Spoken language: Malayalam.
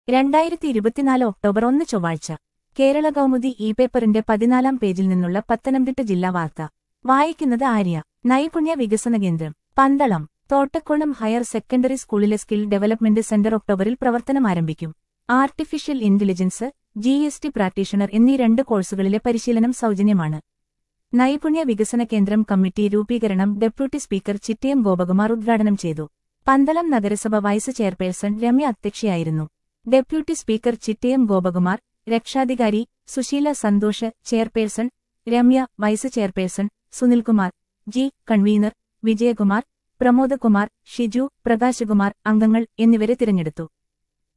രണ്ടായിരത്തി ഇരുപത്തിനാല് ഒക്ടോബർ ഒന്ന് ചൊവ്വാഴ്ച കേരള കൗമുദി ഇ പേപ്പറിന്റെ പതിനാലാം പേജിൽ നിന്നുള്ള പത്തനംതിട്ട ജില്ലാ വാർത്ത വായിക്കുന്നത് ആര്യ നൈപുണ്യ വികസന കേന്ദ്രം പന്തളം തോട്ടക്കുളം ഹയർ സെക്കൻഡറി സ്കൂളിലെ സ്കിൽ ഡെവലപ്മെന്റ് സെന്റർ ഒക്ടോബറിൽ പ്രവർത്തനം ആരംഭിക്കും artificial intelligence G S T practitioner എന്നീ രണ്ട് കോഴ്സുകളിലെ പരിശീലനം സൗജന്യമാണ് നൈപുണ്യ വികസന കേന്ദ്രം കമ്മിറ്റി രൂപീകരണം ഡെപ്യൂട്ടി സ്പീക്കർ ചിറ്റയം ഗോപകുമാർ ഉദ്ഘാടനം ചെയ്തു പന്തളം നഗരസഭ വൈസ് ചെയർപേഴ്സൺ രമ്യ അധ്യക്ഷയായിരുന്നു ഡെപ്യൂട്ടി സ്പീക്കർ ചിറ്റയം ഗോപകുമാർ രക്ഷാധികാരി Susheela Santhosh chairperson Ramya vice chairperson Sunilkumar G convener Vijayakumar Pramodakumar Shiju Prakashakumar അംഗങ്ങൾ എന്നിവരെ തിരഞ്ഞെടുത്തു